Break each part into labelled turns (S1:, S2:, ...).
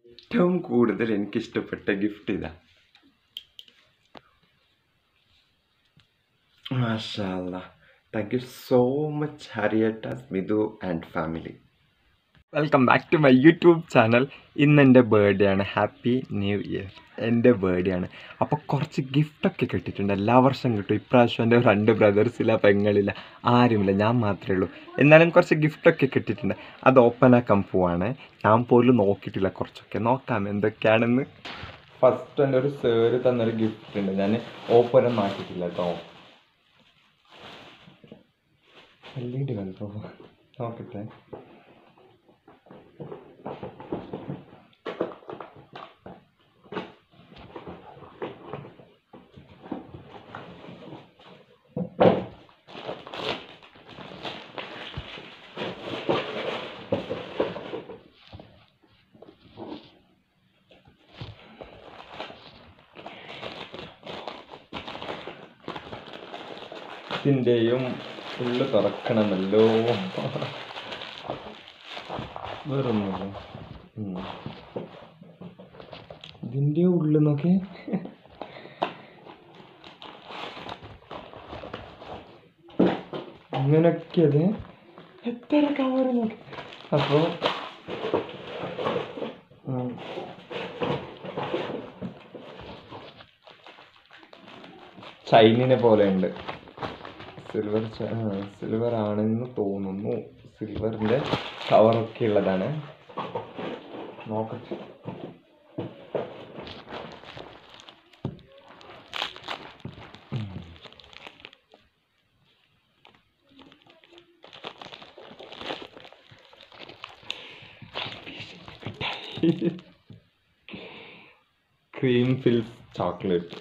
S1: ഏറ്റവും കൂടുതൽ എനിക്കിഷ്ടപ്പെട്ട ഗിഫ്റ്റ് ഇതാ മാഷാല്ല താങ്ക് യു സോ മച്ച് ഹരിയട്ട Smithu and family welcome back to my YouTube channel ഇന്ന് എൻ്റെ ബർത്ത്ഡേ ആണ് ഹാപ്പി ന്യൂ ഇയർ എൻ്റെ ബർത്ത്ഡേ ആണ് അപ്പോൾ കുറച്ച് ഗിഫ്റ്റൊക്കെ കിട്ടിയിട്ടുണ്ട് എല്ലാ വർഷം കിട്ടും ഇപ്രാവശ്യം എൻ്റെ രണ്ട് ബ്രദേഴ്സില്ല പെങ്ങളില്ല ആരുമില്ല ഞാൻ മാത്രമേ ഉള്ളൂ എന്നാലും കുറച്ച് ഗിഫ്റ്റൊക്കെ കിട്ടിയിട്ടുണ്ട് അത് ഓപ്പൺ ആക്കാൻ പോവാണ് ഞാൻ പോലും നോക്കിയിട്ടില്ല കുറച്ചൊക്കെ നോക്കാം എന്തൊക്കെയാണെന്ന് ഫസ്റ്റ് എൻ്റെ ഒരു സേറ് തന്നൊരു ഗിഫ്റ്റ് ഉണ്ട് ഞാൻ ഓപ്പൺ ഒന്നും ആക്കിയിട്ടില്ല കേട്ടോ എൽ ഇ ഡി കണ്ടോ നോക്കട്ടെ ഇതിൻ്റെയും ഉള്ളു തുറക്കണമല്ലോ വേറൊന്നുമില്ല ഉം. ഇതിൻ്റെ ഉള്ളിൽ നോക്കി ഇങ്ങനൊക്കെ അത് എത്ര കവർ നോക്കി അപ്പോൾ ചൈനിനെ പോലെ ഉണ്ട് സിൽവർ സിൽവർ ആണെന്ന് തോന്നുന്നു സിൽവറിൻ്റെ കവറൊക്കെ ഉള്ളതാണ് നോക്കട്ടെ cream fills chocolate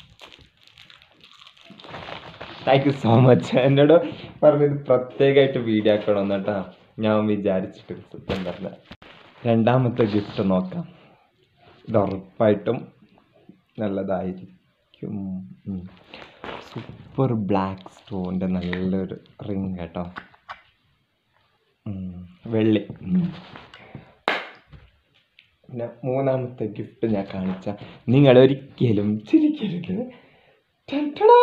S1: thank you so much എന്നോട് പറഞ്ഞത് പ്രത്യേകമായിട്ട് വീഡിയോ ആക്കണം കേട്ടോ ഞാൻ വിചാരിച്ചിട്ട് സത്യം പറഞ്ഞ രണ്ടാമത്തെ ഗിഫ്റ്റ് നോക്കാം ഇത് ഉറപ്പായിട്ടും നല്ലതായിരിക്കും സൂപ്പർ ബ്ലാക്ക് സ്റ്റോണിൻ്റെ നല്ലൊരു റിങ് കേട്ടോ ഉം, വെള്ളി ഉം. പിന്നെ മൂന്നാമത്തെ ഗിഫ്റ്റ് ഞാൻ കാണിച്ച നിങ്ങൾ ഒരിക്കലും ചിരിക്കരുത് ടൻ ടടാ.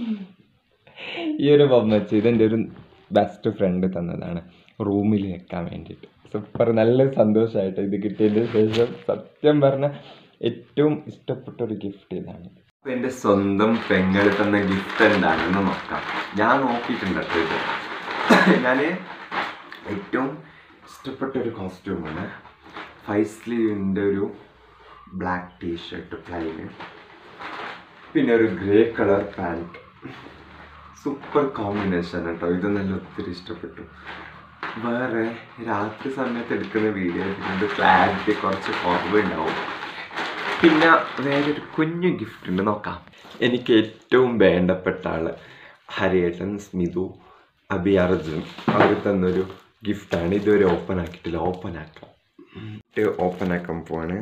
S1: ഈ ഒരു ബൊമ്മ വെച്ച് ഇതെൻ്റെ ഒരു ബെസ്റ്റ് ഫ്രണ്ട് തന്നതാണ് റൂമിൽ വെക്കാൻ വേണ്ടിയിട്ട് സൂപ്പർ നല്ല സന്തോഷമായിട്ട് ഇത് കിട്ടിയതിന് ശേഷം സത്യം പറഞ്ഞ ഏറ്റവും ഇഷ്ടപ്പെട്ട ഒരു ഗിഫ്റ്റ് ഇതാണ് എൻ്റെ സ്വന്തം പെങ്ങൾ തന്ന ഗിഫ്റ്റ് എന്താണെന്ന് നോക്കാം ഞാൻ നോക്കിയിട്ടുണ്ട് കേട്ടോ ഇത് ഞാൻ ഏറ്റവും ഇഷ്ടപ്പെട്ട ഒരു കോസ്റ്റ്യൂമാണ് ഫൈവ് സ്ലീവിൻ്റെ ഒരു ബ്ലാക്ക് ടീ ഷർട്ട് പ്ലൈന് പിന്നെ ഒരു grey colour pant super combination കേട്ടോ ഇത് നല്ല ഒത്തിരി ഇഷ്ടപ്പെട്ടു വേറെ രാത്രി സമയത്ത് എടുക്കുന്ന വീഡിയോ എടുക്കുന്നത് ക്ലാരിറ്റി കുറച്ച് കുറവുണ്ടാവും പിന്നെ വേറൊരു കുഞ്ഞു ഗിഫ്റ്റ് ഉണ്ട് നോക്കാം എനിക്ക് ഏറ്റവും വേണ്ടപ്പെട്ട ആള് ഹരിയേട്ടൻ സ്മിതു അബി അർജുൻ അവർ തന്നൊരു ഗിഫ്റ്റാണ് ഇതുവരെ ഓപ്പൺ ആക്കിയിട്ടില്ല ഓപ്പൺ ആക്കാം ഓപ്പൺ ആക്കാൻ പോവാണ്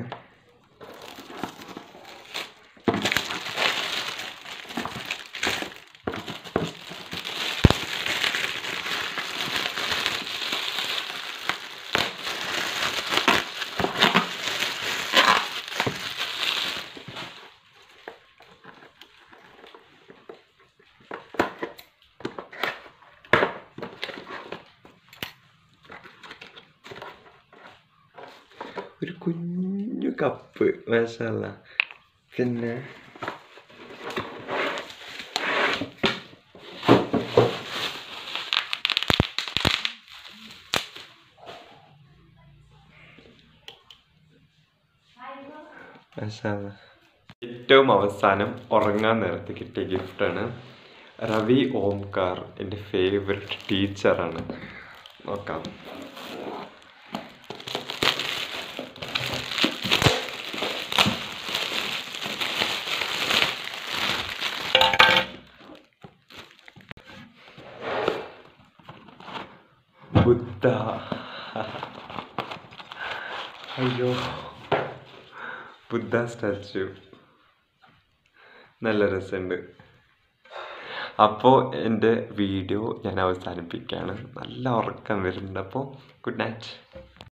S1: ഒരു കുഞ്ഞു കപ്പ് മാഷല്ല പിന്നെ മാഷല്ല ഏറ്റവും അവസാനം ഉറങ്ങാൻ നേരത്ത് കിട്ടിയ ഗിഫ്റ്റാണ് രവി ഓംകാർ എൻ്റെ ഫേവററ്റ് ടീച്ചറാണ് നോക്കാം ബുദ്ധ അയ്യോ ബുദ്ധ സ്റ്റാച്ചു നല്ല രസമുണ്ട് അപ്പോൾ എൻ്റെ വീഡിയോ ഞാൻ അവസാനിപ്പിക്കുകയാണ് നല്ല ഉറക്കം വരുന്നുണ്ട് അപ്പോൾ ഗുഡ് നൈറ്റ്